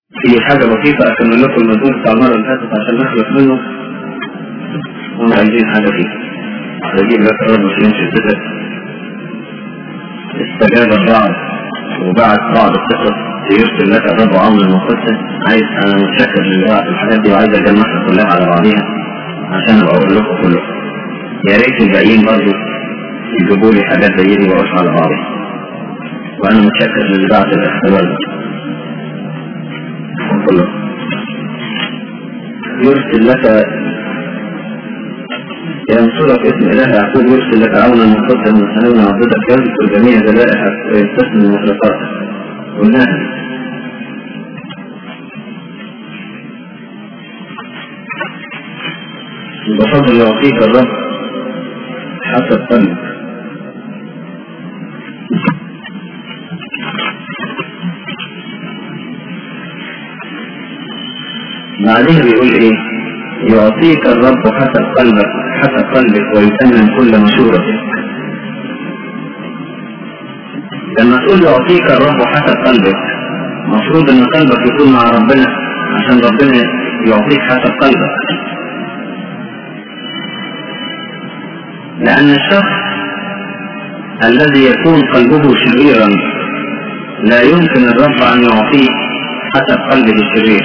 في حاجة بسيطة أكمل لكم المزمور بتاع المرة اللي فاتت عشان نخلص منه هم عايزين حاجة فيه هجيب لك الرب في يمشي الستة استجاب البعض وبعت بعض القصص يرسل لك الرب عون المقدس عايز أنا متشكر للي بعت الحاجات دي وعايز أجمعها كلها على بعضيها عشان أبقى أقول لكم كلكم يا ريت الباقيين برضه يجيبوا لي حاجات زي دي وأقولها على بعضيها وأنا متشكر للي بعت الاختبار ده كله يرسل لك ينصرك اسم إله يعقوب يرسل لك عونا منقطع من سنين عبدتك يذكر جميع ذبائحك ويستثني مخلصاتك قلناها بفضل يعطيك الرب حسب قلبك بعدين بيقول ايه يعطيك الرب حسب قلبك حسب قلبك ويتمم كل مشورتك لما تقول يعطيك الرب حسب قلبك المفروض ان قلبك يكون مع ربنا عشان ربنا يعطيك حسب قلبك لان الشخص الذي يكون قلبه شريرا لا يمكن الرب ان يعطيه حسب قلبه الشرير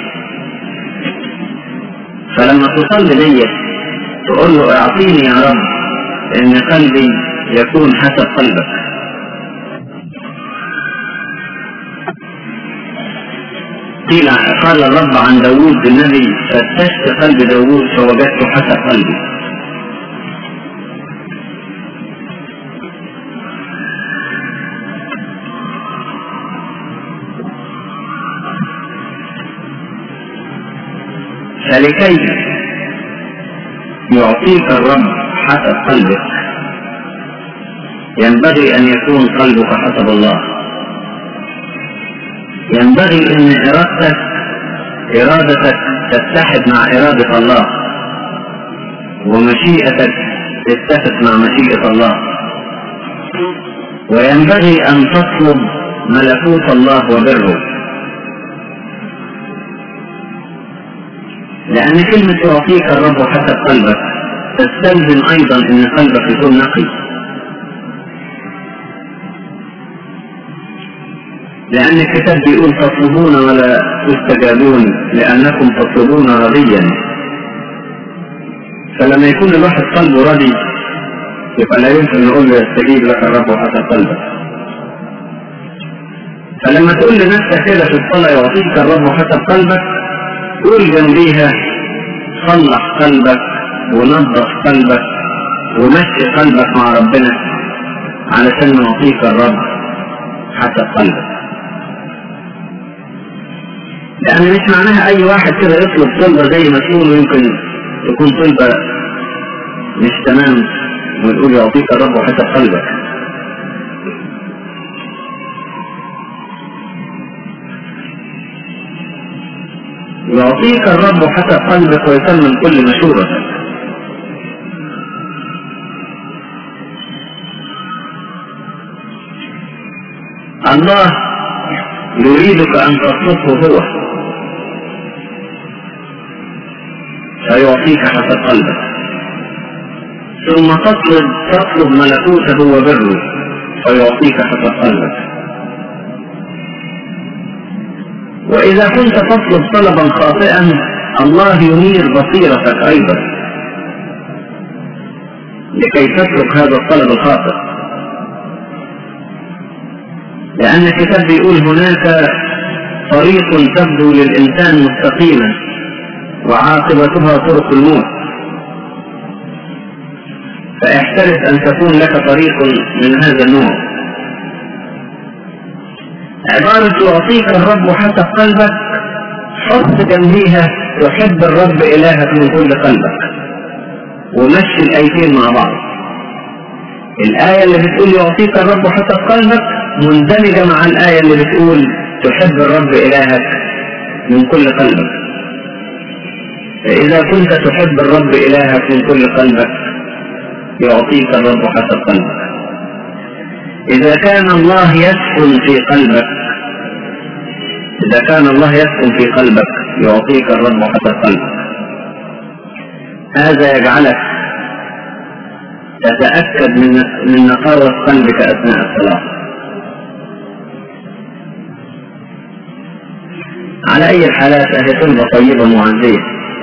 فلما تصلي لي تقول له اعطيني يا رب ان قلبي يكون حسب قلبك قيل قال الرب عن داوود الذي فتشت قلب داوود فوجدته حسب قلبي فلكي يعطيك الرب حسب قلبك ينبغي أن يكون قلبك حسب الله ينبغي أن إرادتك إرادتك تتحد مع إرادة الله ومشيئتك تتفق مع مشيئة الله وينبغي أن تطلب ملكوت الله وبره لأن كلمة يعطيك الرب حسب قلبك تستلزم أيضا أن قلبك يكون نقي لأن الكتاب بيقول تطلبون ولا تستجابون لأنكم تطلبون رضيا فلما يكون الواحد قلبه رضي يبقى لا يمكن نقول له يستجيب لك الرب حسب قلبك فلما تقول لنفسك كده في الصلاة يعطيك الرب حسب قلبك قول جنبيها صلح قلبك ونظف قلبك ومشي قلبك مع ربنا علشان نعطيك الرب حسب قلبك لأن مش معناها أي واحد كده يطلب طلبة زي ما تقول ويمكن تكون طلبة مش تمام ويقول يعطيك الرب حسب قلبك يعطيك الرب حسب قلبك ويتمم كل مشورتك الله يريدك أن تطلبه هو فيعطيك حسب قلبك ثم تطلب تطلب ملكوته وبره فيعطيك حسب قلبك وإذا كنت تطلب طلبا خاطئا الله ينير بصيرتك أيضا لكي تترك هذا الطلب الخاطئ لأن الكتاب بيقول هناك طريق تبدو للإنسان مستقيما وعاقبتها طرق الموت فاحترس أن تكون لك طريق من هذا النوع عبارة يعطيك الرب حسب قلبك حط جنبيها تحب الرب إلهك من كل قلبك ومشي الآيتين مع بعض الآية اللي بتقول يعطيك الرب حسب قلبك مندمجة مع الآية اللي بتقول تحب الرب إلهك من كل قلبك فإذا كنت تحب الرب إلهك من كل قلبك يعطيك الرب حسب قلبك إذا كان الله يسكن في قلبك إذا كان الله يسكن في قلبك يعطيك الرب حسب قلبك هذا يجعلك تتأكد من من نقاوة قلبك أثناء الصلاة على أي الحالات أهي طلبة طيبة معزية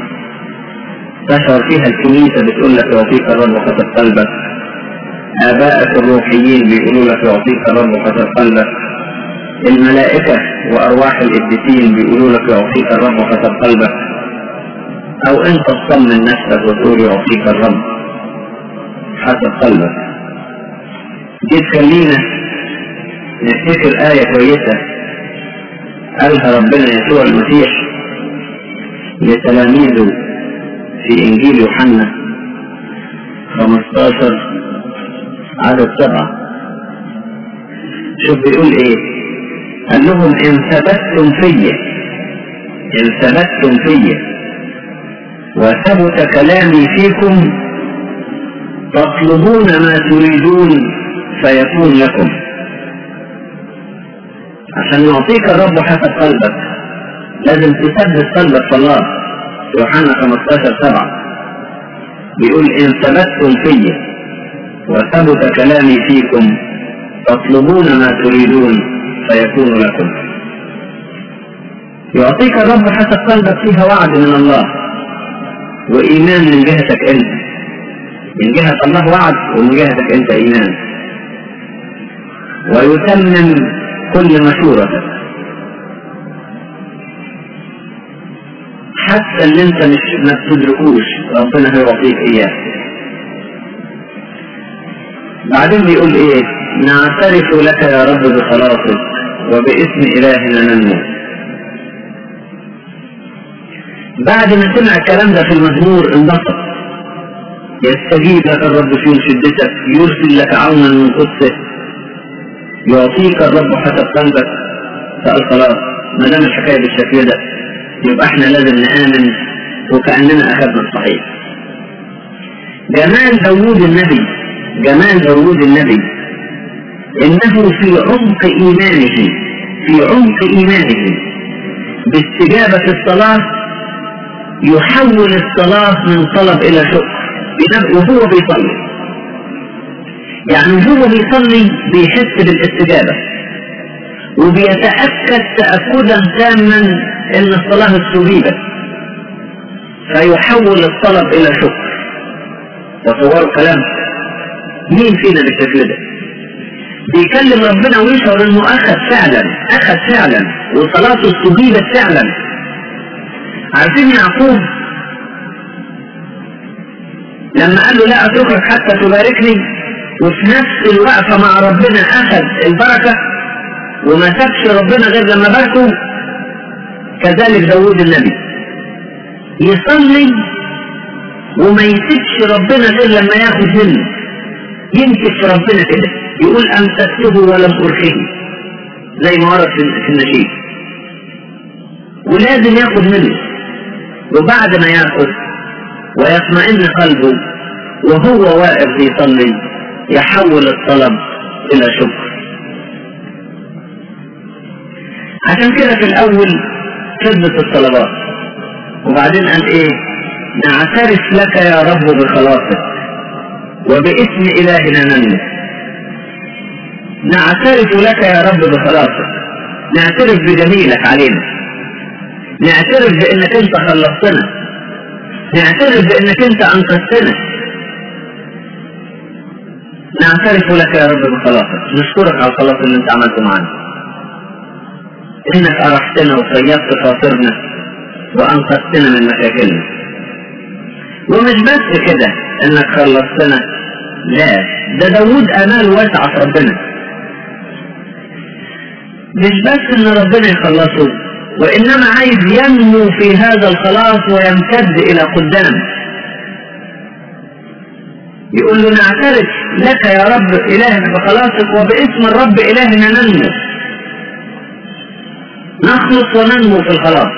تشعر فيها الكنيسة بتقول لك يعطيك الرب حسب قلبك آبائك الروحيين بيقولوا لك يعطيك الرب حسب قلبك الملائكة وأرواح القديسين بيقولوا لك يعطيك الرب حسب قلبك أو أنت تصمم نفسك وتقول يعطيك الرب حسب قلبك دي تخلينا نفتكر آية كويسة قالها ربنا يسوع المسيح لتلاميذه في إنجيل يوحنا 15 عدد سبعة شوف بيقول إيه قال لهم إن ثبتتم فيا إن ثبتتم فيا وثبت كلامي فيكم تطلبون ما تريدون فيكون لكم عشان يعطيك الرب حسب قلبك لازم تثبت قلبك في الله يوحنا 15 7 بيقول إن ثبتتم فيا وثبت كلامي فيكم تطلبون ما تريدون فيكون لكم يعطيك الرب حسب قلبك فيها وعد من الله وإيمان من جهتك أنت من جهة الله وعد ومن جهتك أنت إيمان ويتمم كل مشورتك حتى اللي انت مش ما بتدركوش ربنا هيعطيك اياه بعدين بيقول ايه نعترف لك يا رب بخلاصك وباسم الهنا ننمو بعد ما سمع الكلام ده في المزمور انبسط يستجيب لك الرب في شدتك يرسل لك عونا من قدسه يعطيك الرب حسب قلبك فقال خلاص ما دام الحكايه بالشكل ده يبقى احنا لازم نآمن وكأننا أخذنا الصحيح جمال داوود النبي جمال داوود النبي إنه في عمق إيمانه في عمق إيمانه باستجابة الصلاة يحول الصلاة من طلب إلى شكر وهو بيصلي يعني وهو بيصلي بيحس بالاستجابة وبيتأكد تأكدا تاما ان الصلاة استجيبت فيحول الطلب الى شكر تصوروا كلام مين فينا بالشكل ده بيكلم ربنا ويشعر انه اخذ فعلا اخذ فعلا وصلاته استجيبت فعلا عارفين يعقوب لما قال له لا اتركك حتى تباركني وفي نفس الوقفه مع ربنا اخذ البركه وما سابش ربنا غير لما باركه كذلك داود النبي يصلي وما يسيبش ربنا غير لما ياخد منه يمسك في ربنا كده يقول امسكته ولم ارخيه زي ما ورد في النشيد ولازم ياخد منه وبعد ما ياخد ويطمئن قلبه وهو واقف بيصلي يحول الطلب الى شكر عشان كده في الاول كذبة الطلبات وبعدين قال ايه نعترف لك يا رب بخلاصك وباسم الهنا ننمو نعترف لك يا رب بخلاصك نعترف بجميلك علينا نعترف بانك انت خلصتنا نعترف بانك انت انقذتنا نعترف لك يا رب بخلاصك نشكرك على الخلاص اللي انت عملته معنا انك ارحتنا وصيبت خاطرنا وانقذتنا من مشاكلنا ومش بس كده انك خلصتنا لا ده داود امال واسعة في ربنا مش بس ان ربنا يخلصه وانما عايز ينمو في هذا الخلاص ويمتد الى قدام يقول له نعترف لك يا رب الهنا بخلاصك وباسم الرب الهنا ننمو نخلص وننمو في الخلاص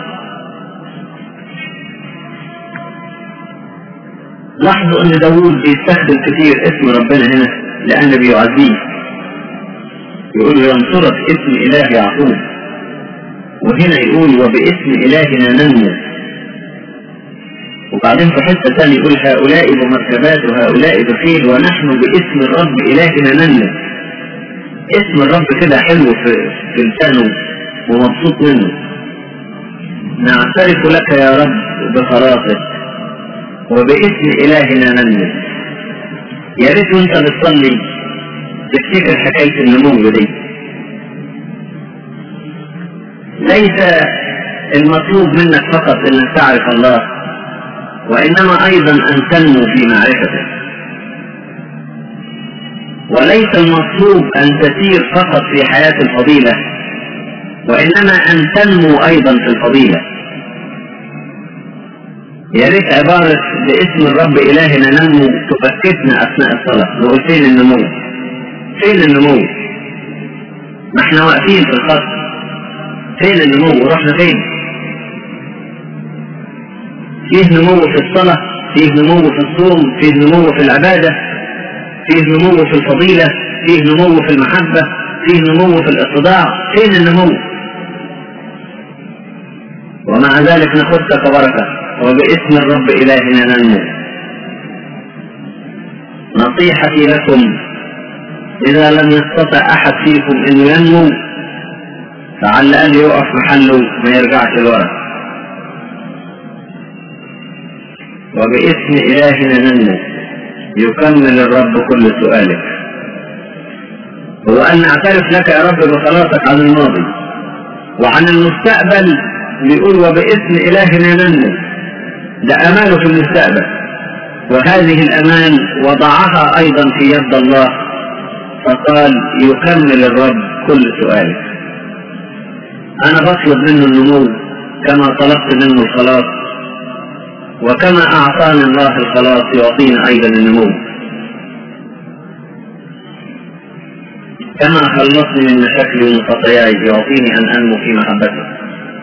لاحظوا ان داوود بيستخدم كثير اسم ربنا هنا لان بيعزيه يقول له ينصرك اسم اله يعقوب وهنا يقول وباسم إلهنا ننمو وبعدين في حتة ثانية يقول هؤلاء بمركبات وهؤلاء بخيل ونحن باسم الرب إلهنا ننمو اسم الرب كده حلو في, في لسانه ومبسوط منه نعترف لك يا رب بخلاصك وباسم إلهنا ننمو يا ريت وانت بتصلي تفتكر حكاية النمو دي ليس المطلوب منك فقط انك تعرف الله وانما ايضا ان تنمو في معرفته وليس المطلوب ان تسير فقط في حياة الفضيلة وانما ان تنمو ايضا في الفضيلة يا ريت عبارة باسم الرب إلهنا ننمو تفكتنا أثناء الصلاة نقول فين النمو؟ فين النمو؟ ما احنا واقفين في الخط فين النمو؟ ورحنا فين؟ فيه نمو في الصلاة فيه نمو في الصوم فيه نمو في العبادة فيه نمو في الفضيلة فيه نمو في المحبة فيه نمو في الاتضاع فين النمو؟ ومع ذلك نخدك كبركة وباسم الرب إلهنا ننمو نصيحتي لكم إذا لم يستطع أحد فيكم أن ينمو فعلى الأقل يقف محله ما يرجعش لورا وباسم إلهنا ننمو يكمل الرب كل سؤالك هو أن نعترف لك يا رب بخلاصك عن الماضي وعن المستقبل بيقول وباسم إلهنا ننمو ده أماله في المستقبل وهذه الأمان وضعها أيضا في يد الله فقال يكمل الرب كل سؤالك أنا بطلب منه النمو كما طلبت منه الخلاص وكما أعطاني الله الخلاص يعطيني أيضا النمو كما خلصني من مشاكلي ومن خطاياي يعطيني أن أنمو في محبته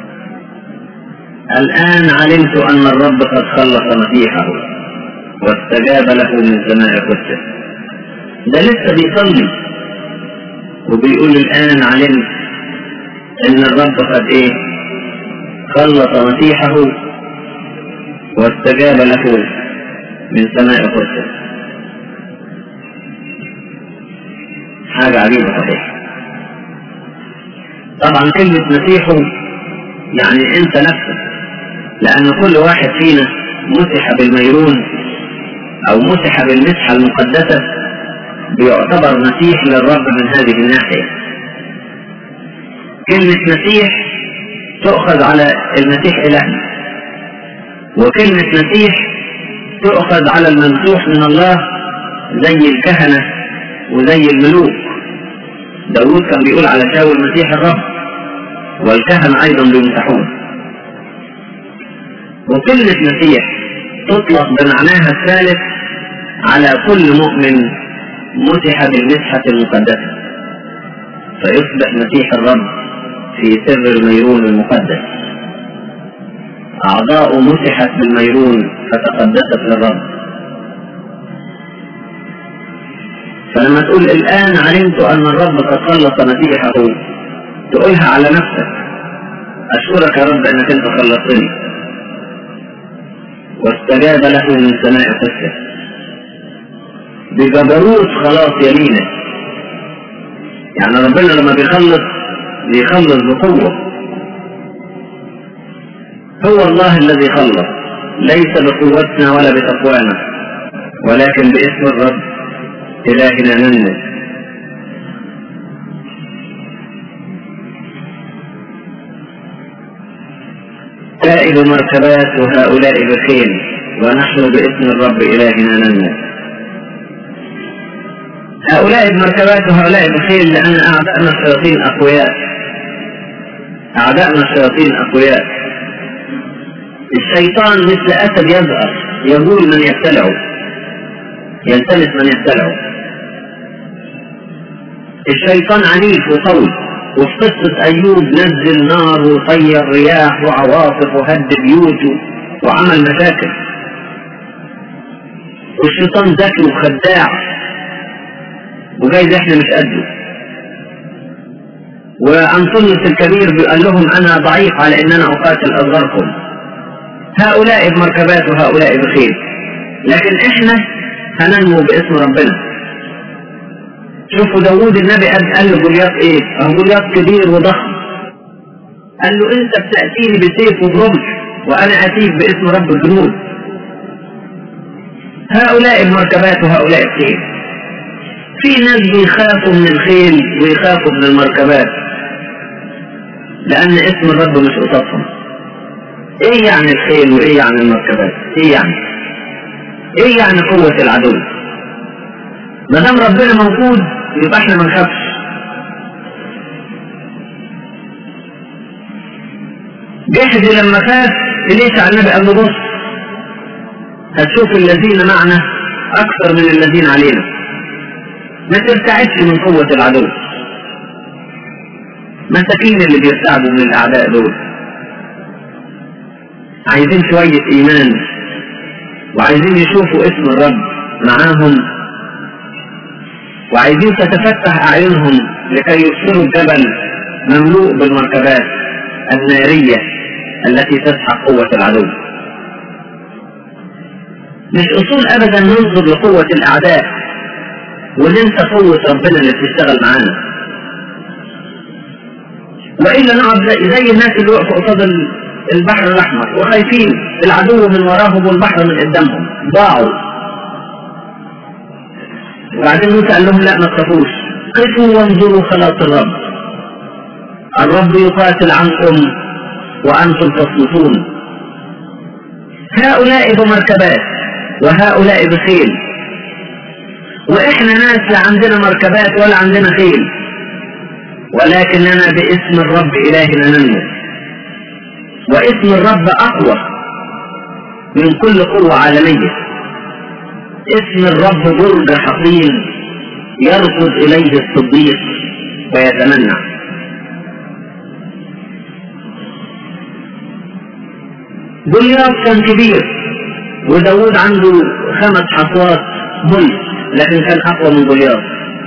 الآن علمت أن الرب قد خلص مسيحه واستجاب له من سماء قدسه ده لسه بيصلي وبيقول الآن علمت أن الرب قد إيه خلص مسيحه واستجاب له من سماء قدسه حاجة عجيبة صحيح طبعا كلمة مسيحه يعني انت نفسك لأن كل واحد فينا مسح بالميرون أو مسح بالمسحة المقدسة بيعتبر مسيح للرب من هذه الناحية كلمة مسيح تؤخذ على المسيح إلهنا وكلمة مسيح تؤخذ على الممسوح من الله زي الكهنة وزي الملوك داود كان بيقول على شاول مسيح الرب والكهنة أيضا بيمسحون وكلمة مسيح تطلق بمعناها الثالث على كل مؤمن مسح بالمسحة المقدسة فيصبح مسيح الرب في سر الميرون المقدس أعضاء مسحت بالميرون فتقدست للرب فلما تقول الآن علمت أن الرب قد خلص مسيحه تقولها على نفسك أشكرك يا رب أنك أنت خلصتني واستجاب له من سماء قدسه بجبروت خلاص يمينه يعني ربنا لما بيخلص بيخلص بقوة هو الله الذي خلص ليس بقوتنا ولا بتقوانا ولكن باسم الرب إلهنا ننمو سائل مركبات وهؤلاء بخيل ونحن باسم الرب إلهنا ننمو هؤلاء المركبات وهؤلاء بخيل لأن أعداءنا الشياطين أقوياء أعداءنا الشياطين أقوياء الشيطان مثل أسد يزهر يقول من يبتلعه يلتمس من يبتلعه الشيطان عنيف وقوي وفي قصة أيوب نزل نار وطير رياح وعواصف وهد بيوته وعمل مشاكل والشيطان ذكي وخداع وجايز احنا مش قده وأنطونيوس الكبير قال لهم أنا ضعيف على أن أنا أقاتل أصغركم هؤلاء بمركبات وهؤلاء بخيل لكن إحنا هننمو باسم ربنا شوفوا داوود النبي قال له جولياط إيه؟ أهو جولياط كبير وضخم قال له أنت بتأتيني بسيف وبرمح وأنا أتيك باسم رب الجنود هؤلاء المركبات وهؤلاء الخيل في ناس بيخافوا من الخيل ويخافوا من المركبات لأن اسم الرب مش قصادهم ايه يعني الخيل وايه يعني المركبات ايه يعني ايه يعني قوة العدو ما دام ربنا موجود يبقى احنا ما نخافش جحد لما خاف إليش على النبي قال له بص هتشوف الذين معنا أكثر من الذين علينا ما ترتعدش من قوة العدو مساكين اللي بيرتعبوا من الأعداء دول عايزين شوية إيمان وعايزين يشوفوا اسم الرب معاهم وعايزين تتفتح أعينهم لكي يبصروا الجبل مملوء بالمركبات النارية التي تسحق قوة العدو مش أصول أبدا ننظر لقوة الأعداء وننسى قوة ربنا اللي بتشتغل معانا وإلا نقعد زي, زي الناس اللي وقفوا قصاد البحر الأحمر وخايفين العدو من وراهم والبحر من قدامهم ضاعوا وبعدين موسى قال لهم لا ما تخافوش قفوا وانظروا خلاص الرب الرب يقاتل عنكم وأنتم تصمتون هؤلاء بمركبات وهؤلاء بخيل وإحنا ناس لا عندنا مركبات ولا عندنا خيل ولكننا باسم الرب إلهنا ننمو واسم الرب أقوى من كل قوة عالمية اسم الرب برج حصين يركض إليه الصديق ويتمنى جولياط كان كبير وداود عنده خمس حصوات بل لكن كان أقوى من جولياط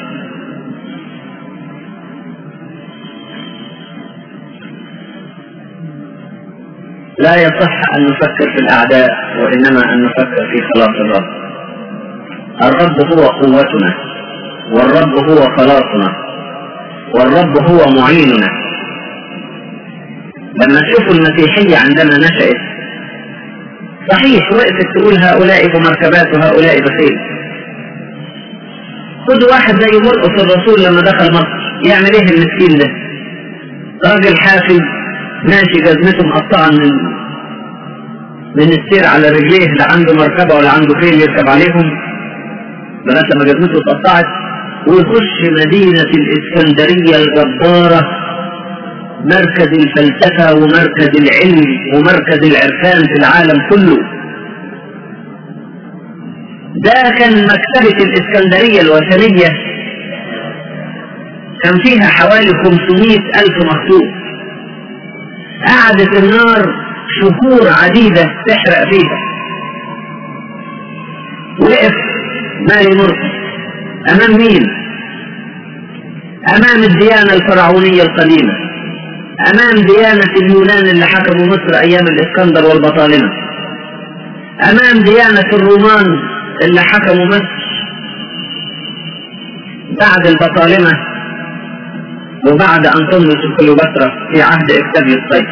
لا يصح أن نفكر في الأعداء وإنما أن نفكر في خلاص الرب الرب هو قوتنا والرب هو خلاصنا والرب هو معيننا لما تشوفوا المسيحية عندما نشأت صحيح وقفت تقول هؤلاء بمركبات وهؤلاء بخيل خدوا واحد زي مرقس الرسول لما دخل مصر يعمل ايه المسكين ده راجل حافي ماشي جزمته مقطعة من من السير على رجليه لا عنده مركبة ولا عنده خيل يركب عليهم لغاية لما جزمته اتقطعت ويخش مدينة الإسكندرية الجبارة مركز الفلسفة ومركز العلم ومركز العرفان في العالم كله ده كان مكتبة الإسكندرية الوثنية كان فيها حوالي 500 ألف مخطوط قعدت النار شهور عديدة تحرق فيها وقف ماري مرقس أمام مين؟ أمام الديانة الفرعونية القديمة أمام ديانة اليونان اللي حكموا مصر أيام الإسكندر والبطالمة أمام ديانة الرومان اللي حكموا مصر بعد البطالمة وبعد أنطونيوس وكليوباترا في عهد إكتابيوس الصيف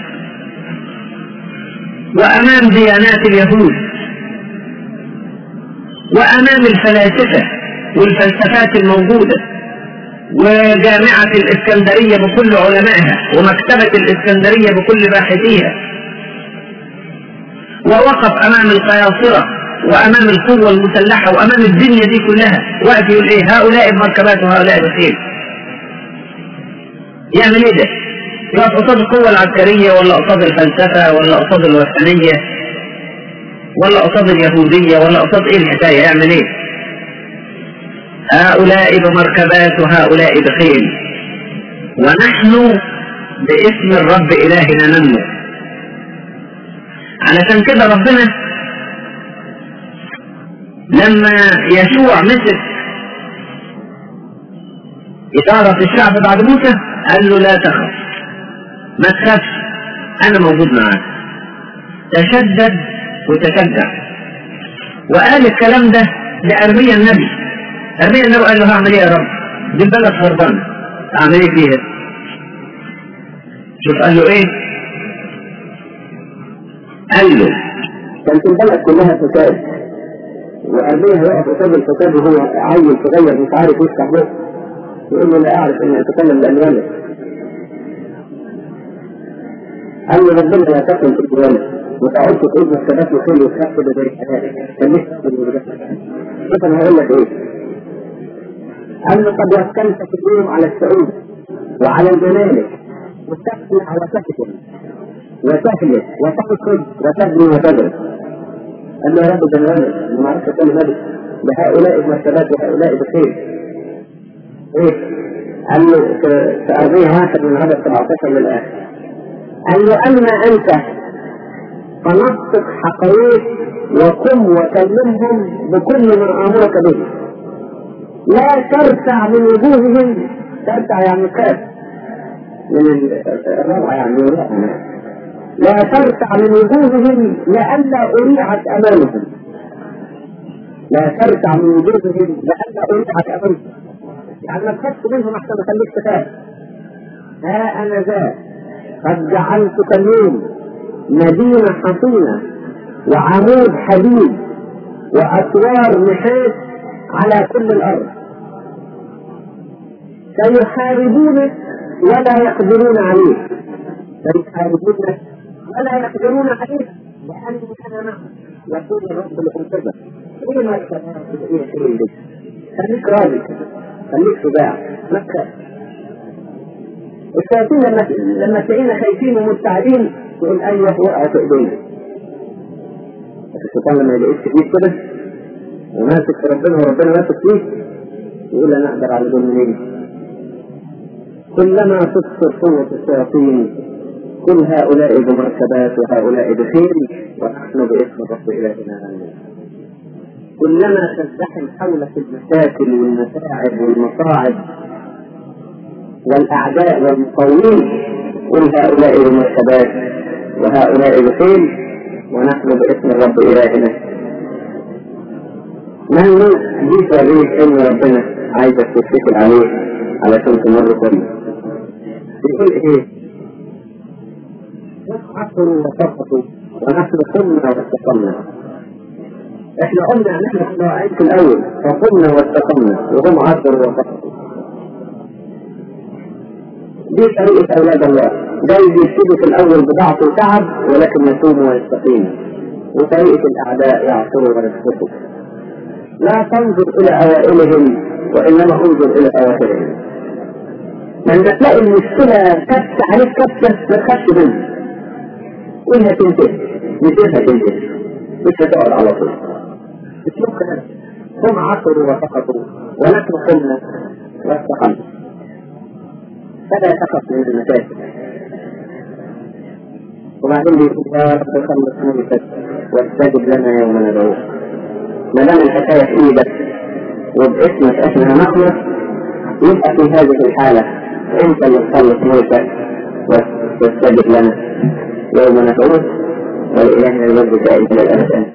وأمام ديانات اليهود وأمام الفلاسفة والفلسفات الموجودة وجامعة الإسكندرية بكل علمائها ومكتبة الإسكندرية بكل باحثيها ووقف أمام القياصرة وأمام القوة المسلحة وأمام الدنيا دي كلها وقف يقول إيه هؤلاء بمركبات وهؤلاء بخيل يعمل إيه ده؟ يقف قصاد القوة العسكرية ولا قصاد الفلسفة ولا قصاد الوثنية ولا قصاد اليهودية ولا قصاد إيه الحكاية يعمل إيه؟ هؤلاء بمركبات وهؤلاء بخيل ونحن باسم الرب إلهنا ننمو علشان كده ربنا لما يشوع مسك إثارة الشعب بعد موسى قال له لا تخف ما تخافش أنا موجود معاك تشدد وتشجع وقال الكلام ده لأرميا النبي أرميا النبي قال له هعمل إيه يا رب دي البلد خربانة أعمل إيه فيها شوف قال له إيه قال له كانت البلد كلها فساد وأرميا يقف قصاد الفساد وهو عيل صغير مش عارف يفتح بقه يقول له لا أعرف أن أتكلم بأموالك قال له ربنا لا تكن في الجوانب وتعود تقول الثبات وخير وتخف بدري حياتك خليك تقول شوف انا هقول لك ايه قال له قد وكلت في اليوم على السعود وعلى الممالك وتقتل على سكتك وتهلك وتركض وتبني وتدرس قال له يا رب ده انا ما اعرفش اتكلم ملك بهؤلاء المرتبات وهؤلاء بخير ايه قال له في أرضية واحد من عدد 17 للآخر قال له أما أنت فنطق حقائق وقم وكلمهم بكل ما امرك به لا ترتع من وجوههم ترتع يعني كاف من الروعة يعني لا ترتع من وجوههم لئلا أريعت أمامهم لا ترتع من وجوههم لئلا أريعت أمامهم يعني ما تخافش منهم أحسن ما خليك تخاف ها أنا ذا قد جعلتك اليوم مدينة حصينة وعمود حديد وأسوار نحاس على كل الأرض سيحاربونك ولا يقدرون عليك سيحاربونك ولا يقدرون عليك لأني أنا معك يقول الرب لأنتظر إيه ما إيه إيه خليك راضي خليك شجاع ما تخاف الشياطين لما لما تلاقينا خايفين ومستعدين تقول ايوه وقعوا في ايدينا الشيطان لما يلاقيك تجيب كده وماسك في ربنا وربنا ماسك فيه يقول انا اقدر على دول منين كلما تكثر قوة الشياطين كل هؤلاء بمركبات وهؤلاء بخير ونحن باسم الرب الهنا امين كلما تزدحم حولك المشاكل والمتاعب والمصاعب والأعداء والمقاومين كل هؤلاء بمركبات وهؤلاء بخير ونحن باسم الرب إلهنا من دي توريك إن ربنا عايزك تتكل عليه علشان تمر كله بيقول إيه؟ عصروا وسقطوا ونحن قمنا واستقمنا احنا قلنا ان احنا كنا واقعين في الاول فقمنا واستقمنا وهم عصروا وسقطوا دي طريقة أولاد الله ده يبتدوا في الأول بضعف وتعب ولكن يصوموا ويستقيموا وطريقة الأعداء يعصروا ويسقطوا لا تنظر إلى أوائلهم وإنما انظر إلى أواخرهم لما تلاقي المشكلة كبسة عليك كبسة ما تخافش منها قولها تنتهي نسيبها تنتهي مش هتقعد على طول اسلوب كده هم عصروا وسقطوا ونحن قمنا واستقمنا فلا تخف من المشاكل وبعدين بيقول يا رب خلص نفسك واستجب لنا يوم ندعوك ما دام الحكايه في ايدك وباسمك احنا نخلص يبقى في هذه الحاله انت اللي تخلص نفسك واستجب لنا يوم ندعوك ولإلهنا المجد دائما الى الابد